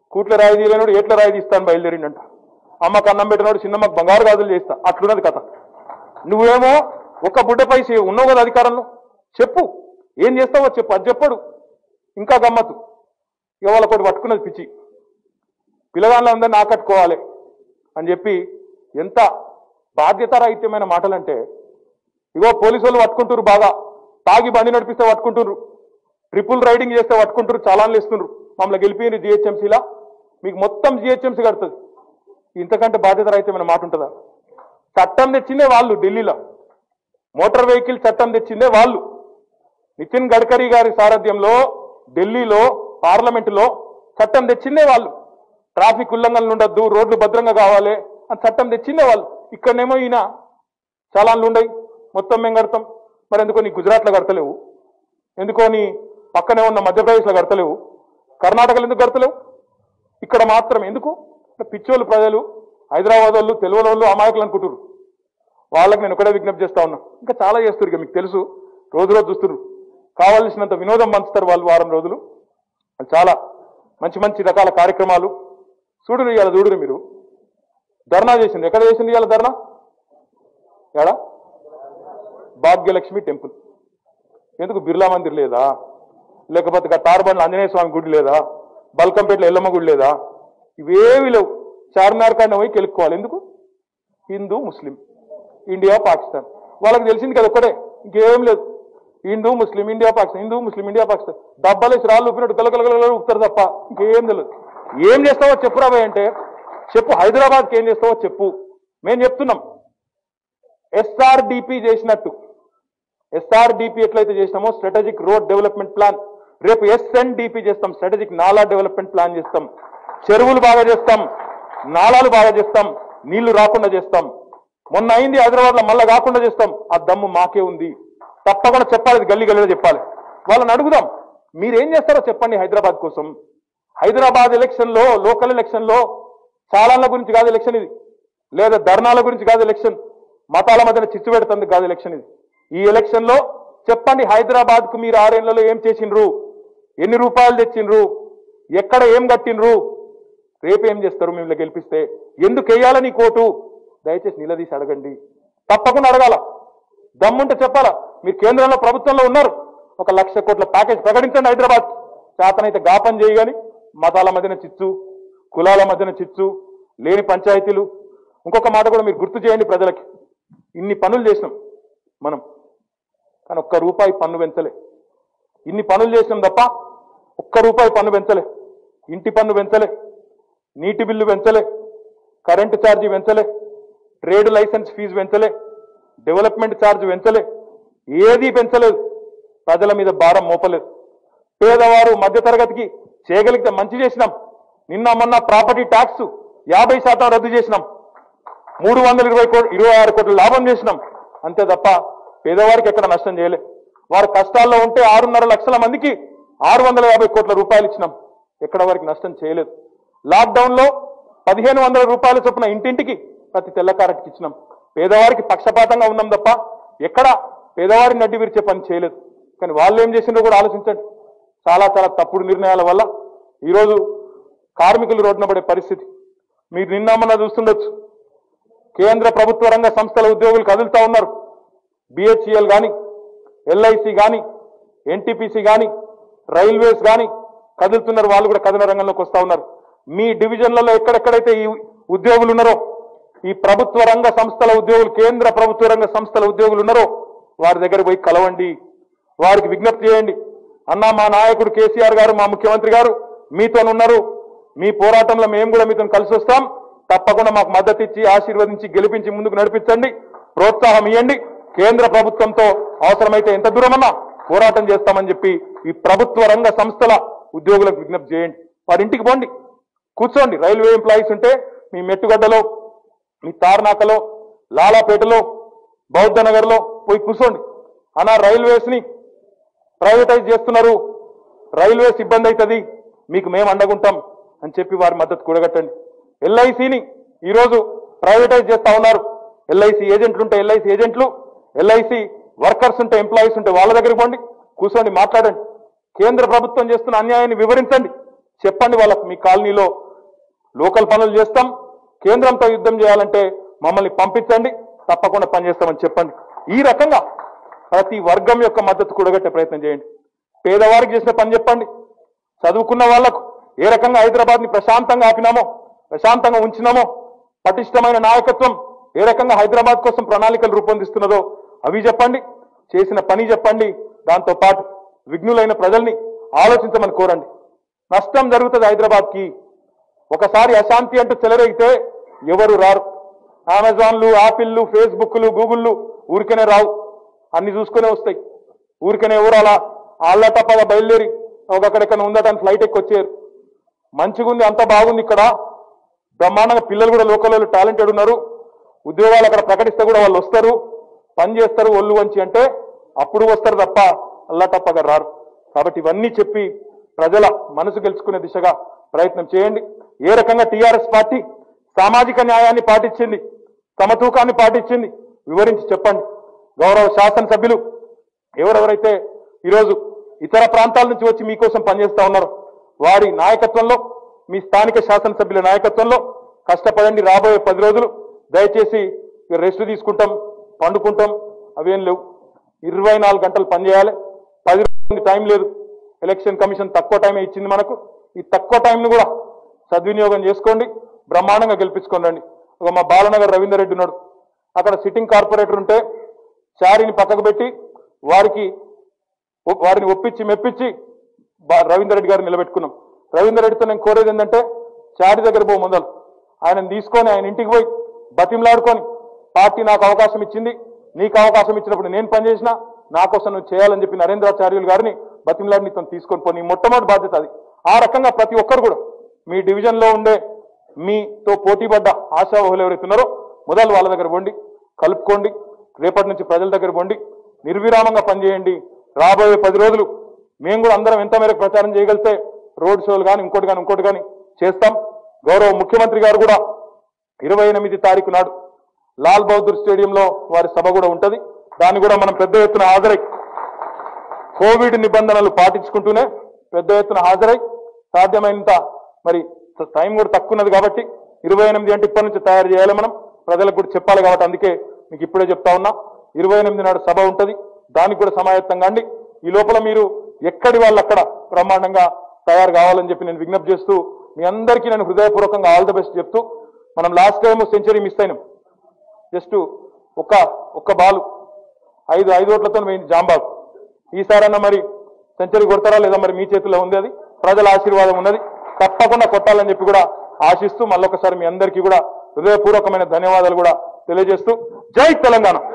కూట్ల రాయి తీయలేనోడు ఏట్ల రాయి తీస్తాను బయలుదేరిండంట అమ్మకు అన్నం పెట్టినోడు చిన్నమ్మకు బంగారు గాజులు చేస్తా అట్లున్నది కథ నువ్వేమో ఒక బుడ్డపై చే- ఉన్నావు కదా అధికారంలో చెప్పు ఏం చేస్తావో చెప్పు అది చెప్పడు ఇంకా గమ్మత్తు ఇక వాళ్ళకొకటి పట్టుకున్నది పిచ్చి పిల్లగాళ్ళందరినీ ఆకట్టుకోవాలి అని చెప్పి ఎంత బాధ్యతారాహిత్యమైన మాటలంటే ఇగో పోలీసు వాళ్ళు పట్టుకుంటారు బాగా తాగి బండి నడిపిస్తే పట్టుకుంటున్నారు ట్రిపుల్ రైడింగ్ చేస్తే పట్టుకుంటారు చలాన్లు ఇస్తున్నారు మమ్మల్ని గెలిపిన జిహెచ్ఎంసీలా మీకు మొత్తం జిహెచ్ఎంసీ కడుతుంది ఇంతకంటే బాధ్యతారహితమైన మాట ఉంటుందా చట్టం తెచ్చిందే వాళ్ళు ఢిల్లీలో మోటార్ వెహికల్ చట్టం తెచ్చిందే వాళ్ళు నితిన్ గడ్కరీ గారి సారథ్యంలో ఢిల్లీలో పార్లమెంటులో చట్టం తెచ్చిందే వాళ్ళు ట్రాఫిక్ ఉల్లంఘనలు ఉండొద్దు రోడ్లు భద్రంగా కావాలి అని చట్టం తెచ్చిందే వాళ్ళు ఇక్కడనేమో ఈయన చాలాన్లు ఉండయి మొత్తం మేము కడతాం మరి ఎందుకో నీ గుజరాత్లో కడతలేవు ఎందుకో నీ పక్కనే ఉన్న మధ్యప్రదేశ్లో కడతలేవు కర్ణాటకలో ఎందుకు కడతలేవు ఇక్కడ మాత్రం ఎందుకు పిచ్చోళ్ళు ప్రజలు హైదరాబాద్ వాళ్ళు తెలుగు వాళ్ళు అమాయకులు అనుకుంటున్నారు వాళ్ళకి నేను ఒకటే విజ్ఞప్తి చేస్తా ఉన్నా ఇంకా చాలా చేస్తారు ఇక మీకు తెలుసు రోజు రోజు చూస్తున్నారు కావాల్సినంత వినోదం పంచుతారు వాళ్ళు వారం రోజులు అది చాలా మంచి మంచి రకాల కార్యక్రమాలు చూడురు ఇవాళ చూడురు మీరు ధర్నా చేసింది ఎక్కడ చేసింది ఇవాళ ధర్నా ఎడా భాగ్యలక్ష్మి టెంపుల్ ఎందుకు బిర్లా మందిర్ లేదా లేకపోతే ఇక తారబండ్ల ఆంజనేయ స్వామి గుడి లేదా బల్కంపేటలో ఎల్లమ్మ గుడి లేదా ఇవేవి లేవు చార్మినార్ కాడిని పోయి కెలుక్కోవాలి ఎందుకు హిందూ ముస్లిం ఇండియా పాకిస్తాన్ వాళ్ళకి తెలిసింది కదా ఒక్కడే ఇంకేం లేదు Hindu Muslim India Pakistan Hindu Muslim India Pakistan డబ్బాలేసి రాళ్ళు ఊపినట్టు గలగలగల ఊపుతారు తప్ప ఇంకేం తెలియదు ఏం చేస్తావో చెప్పురా భయ్ అంటే చెప్పు హైదరాబాద్కి ఏం చేస్తావో చెప్పు మేము చెప్తున్నాం ఎస్ఆర్డిపి చేసినట్టు ఎస్ఆర్డిపి ఎట్లయితే చేసినామో స్ట్రాటజిక్ రోడ్ డెవలప్మెంట్ ప్లాన్ రేపు ఎస్ఎన్డిపి చేస్తాం స్ట్రాటజిక్ నాలా డెవలప్మెంట్ ప్లాన్ చేస్తాం చెరువులు బాగా చేస్తాం నాలాలు బాగా చేస్తాం నీళ్లు రాకుండా చేస్తాం మొన్న అయింది హైదరాబాద్ లో మళ్ళా కాకుండా చేస్తాం ఆ దమ్ము మాకే ఉంది తప్పకుండా చెప్పాలి ఇది గల్లీ గల్లీలో చెప్పాలి వాళ్ళని అడుగుదాం మీరేం చేస్తారో చెప్పండి హైదరాబాద్ కోసం హైదరాబాద్ ఎలక్షన్ లో లోకల్ ఎలక్షన్ లో చాలాల గురించి కాదు ఎలక్షన్ ఇది లేదా ధర్నాల గురించి కాదు ఎలక్షన్ మతాల మధ్యన చిచ్చు పెడుతుంది కాదు ఎలక్షన్ ఇది ఈ ఎలక్షన్ లో చెప్పండి హైదరాబాద్ కు మీరు ఆరేళ్లలో ఏం చేసిండ్రు ఎన్ని రూపాయలు తెచ్చిండ్రు ఎక్కడ ఏం కట్టిండ్రు రేపు ఏం చేస్తారు మిమ్మల్ని గెలిపిస్తే ఎందుకు వేయాలని కోటు దయచేసి నిలదీసి అడగండి తప్పకుండా అడగాల దమ్ముంటే చెప్పాలా మీరు కేంద్రంలో ప్రభుత్వంలో ఉన్నారు ఒక లక్ష కోట్ల ప్యాకేజ్ ప్రకటించండి హైదరాబాద్ చేతనైతే గాపం చేయగాని మతాల మధ్యన చిచ్చు కులాల మధ్యన చిచ్చు లేని పంచాయతీలు ఇంకొక మాట కూడా మీరు గుర్తు చేయండి ప్రజలకి ఇన్ని పనులు చేసినాం మనం కానీ ఒక్క రూపాయి పన్ను పెంచలే ఇన్ని పనులు చేసినాం తప్ప ఒక్క రూపాయి పన్ను పెంచలే ఇంటి పన్ను పెంచలే నీటి బిల్లు పెంచలే కరెంటు ఛార్జీ పెంచలే ట్రేడ్ లైసెన్స్ ఫీజు పెంచలే డెవలప్మెంట్ ఛార్జ్ పెంచలే ఏదీ పెంచలేదు ప్రజల మీద భారం మోపలేదు పేదవారు మధ్యతరగతికి చేయగలిగితే మంచి చేసినాం నిన్న మొన్న ప్రాపర్టీ ట్యాక్స్ యాభై శాతం రద్దు చేసినాం మూడు వందల ఇరవై కోట్లు ఇరవై ఆరు కోట్ల లాభం చేసినాం అంతే తప్ప పేదవారికి ఎక్కడ నష్టం చేయలే వారు కష్టాల్లో ఉంటే ఆరున్నర లక్షల మందికి ఆరు వందల యాభై కోట్ల రూపాయలు ఇచ్చినాం ఎక్కడ వారికి నష్టం చేయలేదు లాక్డౌన్ లో పదిహేను వందల రూపాయల చొప్పున ఇంటింటికి ప్రతి తెల్లకారటికి ఇచ్చినాం పేదవారికి పక్షపాతంగా ఉన్నాం తప్ప ఎక్కడ పేదవారిని నడ్డి విరిచే పని చేయలేదు కానీ వాళ్ళు ఏం చేసిండ్రో కూడా ఆలోచించండి చాలా చాలా తప్పుడు నిర్ణయాల వల్ల ఈరోజు కార్మికులు రోడ్డున పడే పరిస్థితి మీరు నిన్న మొన్న చూస్తుండొచ్చు కేంద్ర ప్రభుత్వ రంగ సంస్థల ఉద్యోగులు కదులుతా ఉన్నారు బిహెచ్ఈఎల్ కానీ ఎల్ఐసి కానీ ఎన్టీపీసీ కానీ రైల్వేస్ కానీ కదులుతున్నారు వాళ్ళు కూడా కథన రంగంలోకి వస్తా ఉన్నారు మీ డివిజన్లలో ఎక్కడెక్కడైతే ఈ ఉద్యోగులు ఉన్నారో ఈ ప్రభుత్వ రంగ సంస్థల ఉద్యోగులు కేంద్ర ప్రభుత్వ రంగ సంస్థల ఉద్యోగులు ఉన్నారో వారి దగ్గర పోయి కలవండి వారికి విజ్ఞప్తి చేయండి అన్న మా నాయకుడు కేసీఆర్ గారు మా ముఖ్యమంత్రి గారు మీతో ఉన్నారు మీ పోరాటంలో మేము కూడా మీతో కలిసి వస్తాం తప్పకుండా మాకు మద్దతు ఇచ్చి ఆశీర్వదించి గెలిపించి ముందుకు నడిపించండి ప్రోత్సాహం ఇవ్వండి కేంద్ర ప్రభుత్వంతో అవసరమైతే ఎంత దూరమన్నా పోరాటం చేస్తామని చెప్పి ఈ ప్రభుత్వ రంగ సంస్థల ఉద్యోగులకు విజ్ఞప్తి చేయండి వారి ఇంటికి పోండి కూర్చోండి రైల్వే ఎంప్లాయీస్ ఉంటే మీ మెట్టుగడ్డలో మీ తార్నాకలో లాలాపేటలో బౌద్ధ నగర్లో పోయి కూర్చోండి అన్న రైల్వేస్ ని ప్రైవేటైజ్ చేస్తున్నారు రైల్వేస్ ఇబ్బంది అవుతుంది మీకు మేము అండగుంటాం అని చెప్పి వారి మద్దతు కూడగట్టండి ఎల్ఐసిని ఈరోజు ప్రైవేటైజ్ చేస్తా ఉన్నారు ఎల్ఐసి ఏజెంట్లు ఉంటే ఎల్ఐసి ఏజెంట్లు ఎల్ఐసి వర్కర్స్ ఉంటే ఎంప్లాయీస్ ఉంటే వాళ్ళ దగ్గరికి పోండి కూర్చోండి మాట్లాడండి కేంద్ర ప్రభుత్వం చేస్తున్న అన్యాయాన్ని వివరించండి చెప్పండి వాళ్ళకు మీ కాలనీలో లోకల్ పనులు చేస్తాం కేంద్రంతో యుద్ధం చేయాలంటే మమ్మల్ని పంపించండి తప్పకుండా పనిచేస్తామని చెప్పండి ఈ రకంగా ప్రతి వర్గం యొక్క మద్దతు కూడగట్టే ప్రయత్నం చేయండి పేదవారికి చేసిన పని చెప్పండి చదువుకున్న వాళ్లకు ఏ రకంగా హైదరాబాద్ ని ప్రశాంతంగా ఆపినామో ప్రశాంతంగా ఉంచినామో పటిష్టమైన నాయకత్వం ఏ రకంగా హైదరాబాద్ కోసం ప్రణాళికలు రూపొందిస్తున్నదో అవి చెప్పండి చేసిన పని చెప్పండి దాంతో పాటు విఘ్నులైన ప్రజల్ని ఆలోచించమని కోరండి నష్టం జరుగుతుంది హైదరాబాద్కి ఒకసారి అశాంతి అంటూ చెలరేగితే ఎవరు రారు అమెజాన్లు ఆపిల్లు ఫేస్బుక్లు గూగుల్లు ఊరికనే రావు అన్ని చూసుకునే వస్తాయి ఊరికనే ఎవరు అలా ఆళ్ళ తప్పగా బయలుదేరి ఒకక్కడెక్కడ ఉందటని ఫ్లైట్ ఎక్కి వచ్చారు మంచిగా ఉంది అంత బాగుంది ఇక్కడ బ్రహ్మాండంగా పిల్లలు కూడా లోకల్ టాలెంటెడ్ ఉన్నారు ఉద్యోగాలు అక్కడ ప్రకటిస్తే కూడా వాళ్ళు వస్తారు పని చేస్తారు ఒళ్ళు వంచి అంటే అప్పుడు వస్తారు తప్ప అల్లా తప్పగా రారు కాబట్టి ఇవన్నీ చెప్పి ప్రజల మనసు గెలుచుకునే దిశగా ప్రయత్నం చేయండి ఏ రకంగా టీఆర్ఎస్ పార్టీ సామాజిక న్యాయాన్ని పాటించింది సమతూకాన్ని పాటించింది వివరించి చెప్పండి గౌరవ శాసనసభ్యులు ఎవరెవరైతే ఈరోజు ఇతర ప్రాంతాల నుంచి వచ్చి మీకోసం పనిచేస్తా ఉన్నారు వారి నాయకత్వంలో మీ స్థానిక శాసనసభ్యుల నాయకత్వంలో కష్టపడండి రాబోయే పది రోజులు దయచేసి ఇక రెస్ట్ తీసుకుంటాం పండుకుంటాం అవేం లేవు ఇరవై నాలుగు గంటలు పనిచేయాలి పది రోజులు టైం లేదు ఎలక్షన్ కమిషన్ తక్కువ టైమే ఇచ్చింది మనకు ఈ తక్కువ టైంను కూడా సద్వినియోగం చేసుకోండి బ్రహ్మాండంగా గెలిపించుకోండి ఒక మా బాలనగర్ రవీందర్ రెడ్డి ఉన్నాడు అక్కడ సిట్టింగ్ కార్పొరేటర్ ఉంటే చారిని పక్కకు పెట్టి వారికి ఒ- వారిని ఒప్పించి మెప్పించి బా- రవీందర్ రెడ్డి గారిని నిలబెట్టుకున్నాం రవీందర్ రెడ్డితో నేను కోరేది ఏంటంటే చారి దగ్గర పో ముందలు ఆయనను తీసుకొని ఆయన ఇంటికి పోయి బతిమలాడుకొని పార్టీ నాకు అవకాశం ఇచ్చింది నీకు అవకాశం ఇచ్చినప్పుడు నేను పనిచేసిన నా కోసం నువ్వు చేయాలని చెప్పి నరేంద్రాచార్యులు గారిని బతిమలాడి నీతో తీసుకొని పోనీ మొట్టమొదటి బాధ్యత అది ఆ రకంగా ప్రతి ఒక్కరు కూడా మీ డివిజన్లో ఉండే మీతో పోటీపడ్డ ఆశావహులు ఎవరైతే ఉన్నారో మొదలు వాళ్ళ దగ్గర పోండి కలుపుకోండి రేపటి నుంచి ప్రజల దగ్గర పోండి నిర్విరామంగా పనిచేయండి రాబోయే పది రోజులు మేము కూడా అందరం ఎంత మేరకు ప్రచారం చేయగలిగితే రోడ్ షోలు కానీ ఇంకోటి కానీ ఇంకోటి కానీ చేస్తాం గౌరవ ముఖ్యమంత్రి గారు కూడా ఇరవై ఎనిమిది తారీఖు నాడు లాల్ బహదూర్ స్టేడియంలో వారి సభ కూడా ఉంటది దాన్ని కూడా మనం పెద్ద ఎత్తున హాజరై కోవిడ్ నిబంధనలు పాటించుకుంటూనే పెద్ద ఎత్తున హాజరై సాధ్యమైనంత మరి టైం కూడా తక్కువ ఉన్నది కాబట్టి ఇరవై ఎనిమిది అంటే ఇప్పటి నుంచి తయారు చేయాలి మనం ప్రజలకు కూడా చెప్పాలి కాబట్టి అందుకే మీకు ఇప్పుడే చెప్తా ఉన్నా ఇరవై ఎనిమిది నాడు సభ ఉంటది దానికి కూడా సమాయత్తం కాండి ఈ లోపల మీరు ఎక్కడి వాళ్ళు అక్కడ బ్రహ్మాండంగా తయారు కావాలని చెప్పి నేను విజ్ఞప్తి చేస్తూ మీ అందరికీ నేను హృదయపూర్వకంగా ఆల్ ద బెస్ట్ చెప్తూ మనం లాస్ట్ టైం సెంచరీ మిస్ అయినాం జస్ట్ ఒక్క ఒక్క బాలు ఐదు ఐదు ఓట్లతో పోయింది జాంబాబు ఈసారన్నా మరి సెంచరీ కొడతారా లేదా మరి మీ చేతిలో ఉంది అది ప్రజల ఆశీర్వాదం ఉన్నది తప్పకుండా కొట్టాలని చెప్పి కూడా ఆశిస్తూ మళ్ళొకసారి మీ అందరికీ కూడా హృదయపూర్వకమైన ధన్యవాదాలు కూడా తెలియజేస్తూ జై తెలంగాణ